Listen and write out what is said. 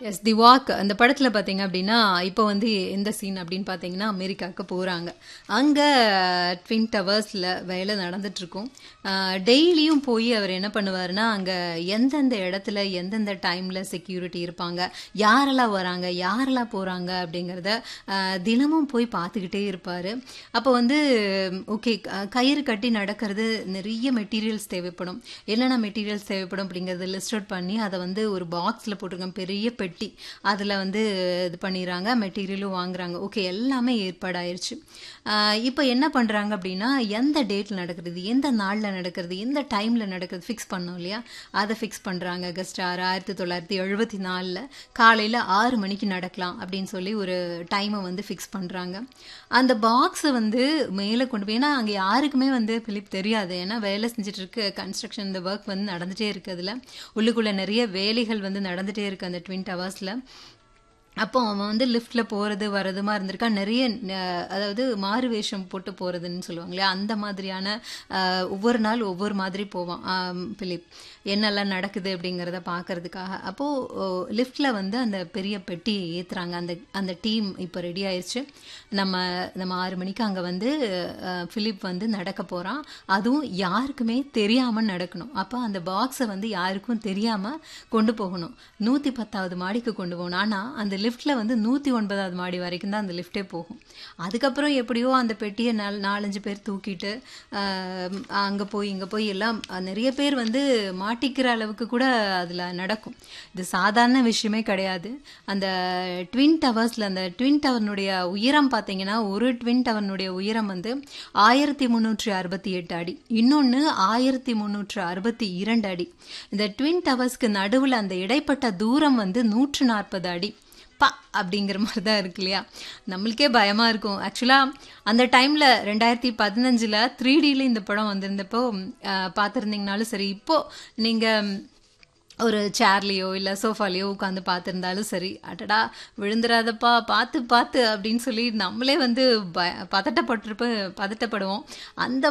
S தி walk அந்த படத்தில் பார்த்தீங்க அப்படின்னா இப்போ வந்து எந்த சீன் அப்படின்னு பார்த்தீங்கன்னா அமெரிக்காவுக்கு போகிறாங்க அங்கே ட்வின் டவர்ஸில் வேலை நடந்துட்டுருக்கும் டெய்லியும் போய் அவர் என்ன பண்ணுவாருன்னா அங்கே எந்தெந்த இடத்துல எந்தெந்த டைமில் செக்யூரிட்டி இருப்பாங்க யாரெல்லாம் வராங்க யாரெல்லாம் போகிறாங்க அப்படிங்கிறத அஹ், தினமும் போய் பார்த்துக்கிட்டே இருப்பார் அப்போ வந்து ஓகே கயிறு கட்டி நடக்கிறது நிறைய மெட்டீரியல்ஸ் தேவைப்படும் என்னென்ன மெட்டீரியல்ஸ் தேவைப்படும் அப்படிங்கிறத லிஸ்ட் அவுட் பண்ணி அதை வந்து ஒரு பாக்ஸில் போட்டிருக்கோம் பெரிய பெட்டி அதில் வந்து இது பண்ணிடுறாங்க மெட்டீரியலும் வாங்குறாங்க ஓகே எல்லாமே ஏற்பாடாயிருச்சு இப்போ என்ன பண்ணுறாங்க அப்படின்னா எந்த டேட்டில் நடக்கிறது எந்த நாளில் நடக்கிறது எந்த டைமில் நடக்கிறது ஃபிக்ஸ் பண்ணோம் இல்லையா அதை ஃபிக்ஸ் பண்ணுறாங்க ஆகஸ்ட் ஆறு ஆயிரத்தி தொள்ளாயிரத்தி எழுபத்தி நாலில் காலையில் ஆறு மணிக்கு நடக்கலாம் அப்படின்னு சொல்லி ஒரு டைமை வந்து ஃபிக்ஸ் பண்ணுறாங்க அந்த பாக்ஸை வந்து மேலே கொண்டு போய் ஏன்னா அங்கே யாருக்குமே வந்து பிலிப் தெரியாது ஏன்னா வேலை செஞ்சுட்டு இருக்கு கன்ஸ்ட்ரக்ஷன் இந்த ஒர்க் வந்து நடந்துகிட்டே இருக்கு அதில் உள்ளுக்குள்ளே நிறைய வேலைகள் வந்து நடந்துகிட்டே இருக்கு அந்த ட்வின் டவர்ஸில் அப்போ அவன் வந்து லிஃப்ட்டில் போகிறது வரதுமா இருந்திருக்கா நிறைய அஹ், அதாவது மாறு வேஷம் போட்டு போகிறதுன்னு சொல்லுவாங்க இல்லையா அந்த மாதிரியான அஹ், ஒவ்வொரு நாள் ஒவ்வொரு மாதிரி போவான் ஆம், பிலிப் என்னெல்லாம் நடக்குது அப்படிங்கிறத பார்க்கறதுக்காக அப்போது லிஃப்ட்டில் வந்து அந்த பெரிய பெட்டியை ஏற்றுறாங்க அந்த அந்த டீம் இப்போ ரெடி ஆயிடுச்சு நம்ம நம்ம ஆறு மணிக்கு அங்கே வந்து அஹ், பிலிப் வந்து நடக்க போகிறான் அதுவும் யாருக்குமே தெரியாமல் நடக்கணும் அப்போ அந்த பாக்ஸை வந்து யாருக்கும் தெரியாமல் கொண்டு போகணும் நூற்றி பத்தாவது மாடிக்கு கொண்டு போகணும் ஆனால் அந்த லிஃப்ட்டில் வந்து நூற்றி ஒன்பதாவது மாடி வரைக்கும் தான் அந்த லிஃப்ட்டே போகும் அதுக்கப்புறம் எப்படியோ அந்த பெட்டியை நால் நாலஞ்சு பேர் தூக்கிட்டு அங்கே போய் இங்கே போய் எல்லாம் அஹ், நிறைய பேர் வந்து மாட்டிக்கிற அளவுக்கு கூட அதில் நடக்கும் இது சாதாரண விஷயமே கிடையாது அந்த ட்வின் டவர்ஸில் அந்த ட்வின் டவர்னுடைய உயரம் பார்த்தீங்கன்னா ஒரு ட்வின் டவர்னுடைய உயரம் வந்து ஆயிரத்தி முந்நூற்றி அறுபத்தி எட்டு அடி இன்னொன்று ஆயிரத்தி முந்நூற்று அறுபத்தி இரண்டு அடி இந்த ட்வின் டவர்ஸ்க்கு நடுவில் அந்த இடைப்பட்ட தூரம் வந்து நூற்று நாற்பது அடி பா அப்படிங்கிற மாதிரி தான் இருக்கு இல்லையா நம்மளுக்கே பயமாக இருக்கும் ஆக்சுவலாக அந்த டைமில் ரெண்டாயிரத்தி பதினஞ்சில் த்ரீ டியில் இந்த படம் வந்திருந்தப்போ அஹ், பார்த்திருந்தீங்கனாலும் சரி இப்போது நீங்கள் ஒரு சேர்லேயோ இல்லை சோஃபாலேயோ உட்காந்து பார்த்துருந்தாலும் சரி அடடா விழுந்துராதப்பா பார்த்து பார்த்து அப்படின்னு சொல்லி நம்மளே வந்து ப பதட்டப்பட்டிருப்ப பதட்டப்படுவோம் அந்த